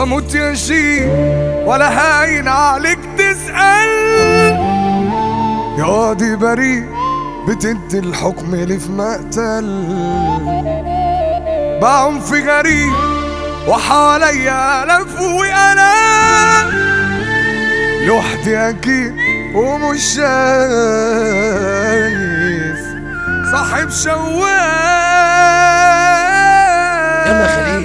بموت يا شي ولا هاين عليك تسأل يا قاضي بريء بتدي الحكم لي في مقتل بعنف غريب وحواليا ألف وأنا لوحدي أكيد ومش شايف صاحب شواف يلا خليل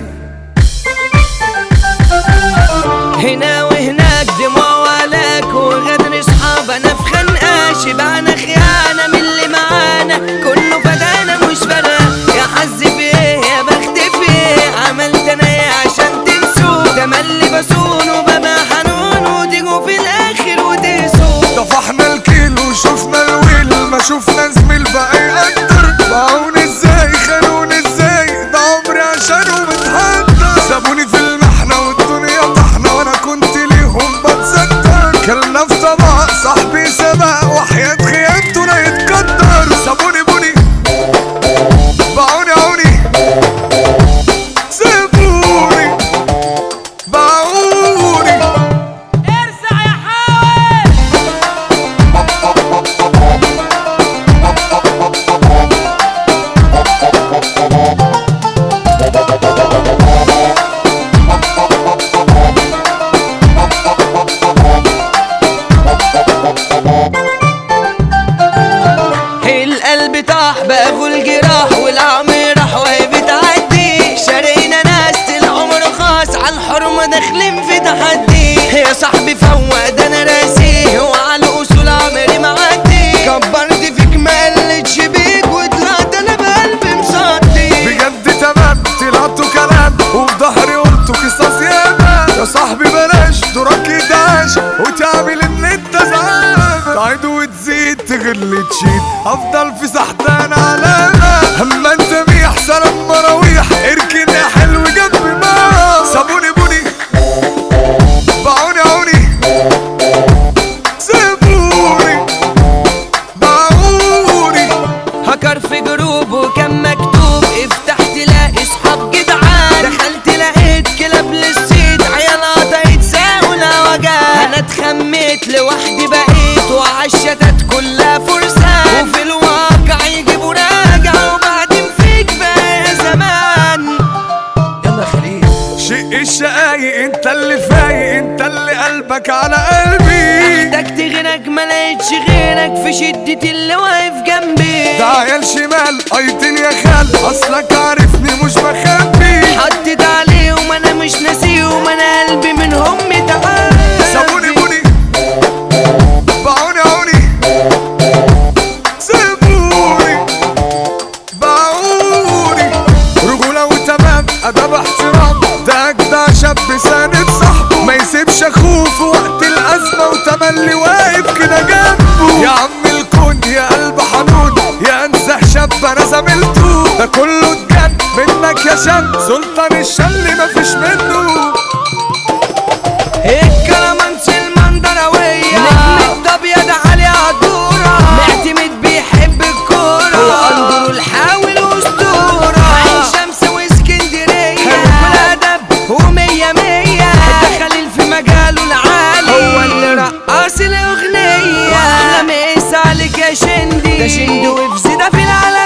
هنا وهناك دموع ولاك وغدر اصحاب انا في خنقه شبعنا خيانه من اللي معانا كله فدانا مش فارقه يا حظ في ايه يا بخت في ايه عملت انا ايه عشان تنسوا تملي بصون وببقى حنون وتيجوا في الاخر وتقسوا طفحنا الكيل وشفنا الويل ما شفنا زميل بقى يقدر باعوني ازاي خانوني ازاي ده عمري عشانه متحضر سابوني في المحنة والدنيا طحنة وانا كنت ليهم بتصدر كلنا في طبق صاحبي سبق وحياة خيانته لا يتقدر سابوني بوني باعوني عوني سيبوني باعوني ارزع يا حاوي القلب طاح بقى الجراح والعم راح وهي بتعدي شارينا ناس العمر خاص على الحرمة داخلين في تحدي يا صاحبي فوق ده انا راسي وعلى الاصول عمري معدي كبرت فيك ما قلتش بيك وطلعت انا بقلبي مصدي بجد تمام طلعتوا كلام وفي ظهري قلتوا قصص ياما يا صاحبي بلاش دورك يدعش وتعمل ان انت زعلان تعيد وتزيد تغل تشيد افضل في سحتان علامة اما انت ميح سلام مراويح اركن يا حلو جنب ما سابوني بوني باعوني عوني سيبوني باعوني هكر في جروب وكان مكتوب افتح تلاقي صحاب جدعان دخلت لقيت كلاب للصيد عيال قطعت ساونا وجع انا اتخميت لوحدي بقيت وعالشتات كلها فرسان وفي الواقع يجيبوا راجع وبعدين فيك بقى يا زمان يلا خليل شق الشقايق انت اللي فايق انت اللي قلبك على قلبي احتجت غيرك ما لقيتش غيرك في شدة اللي واقف جنبي ده عيال شمال ايتين يا خال اصلك عارفني مش بخبي حطيت عليهم انا مش ناسيهم انا قلبي منهم متعب سابوني بوني باعوني عوني سيبوني باعوني رجولة وتمام ادب احترام ده اجدع شاب ساند صاحبه ما يسيبش اخوه في وقت الازمة وتملي واقف كده جنبه يا عم الكون يا قلب حنون يا انزه شاب انا زميلته ده كله اتجن منك يا شاب سلطان الشل مفيش منه الكلامانس المندروية نجم الابيض علي عدورة معتمد بيحب الكورة واندرو الحاول اسطورة عين شمس واسكندرية والادب ومية مية ده خليل في مجاله العالي هو اللي رقص الاغنية واحلى مسا عليك يا شندي ده شندي وفي زيدة في العالم